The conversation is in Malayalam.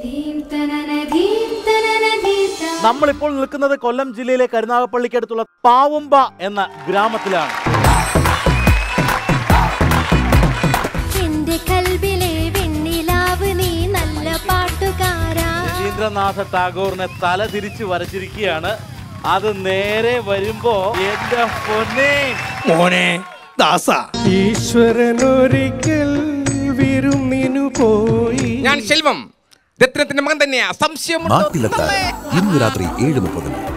നമ്മളിപ്പോൾ നിൽക്കുന്നത് കൊല്ലം ജില്ലയിലെ കരുനാഗപ്പള്ളിക്കടുത്തുള്ള പാവുമ്പ എന്ന ഗ്രാമത്തിലാണ് എന്റെ കൽബിലെ വെണ്ണിലാവ് നീ നല്ല പാട്ടുകാരാ രവീന്ദ്രനാഥ ടാഗോറിനെ തല തിരിച്ച് വരച്ചിരിക്കുകയാണ് അത് നേരെ വരുമ്പോ എന്റെ പൊന്നേ മോനെ ദാസ ഈശ്വരനൊരിക്കൽ വിരുന്നിനു പോയി ഞാൻ ശെൽവം രത്നത്തിന്റെ മകൻ തന്നെയാ സംശയം നാട്ടിലെത്താൻ ഇന്ന് രാത്രി ഏഴ് മുപ്പതിന്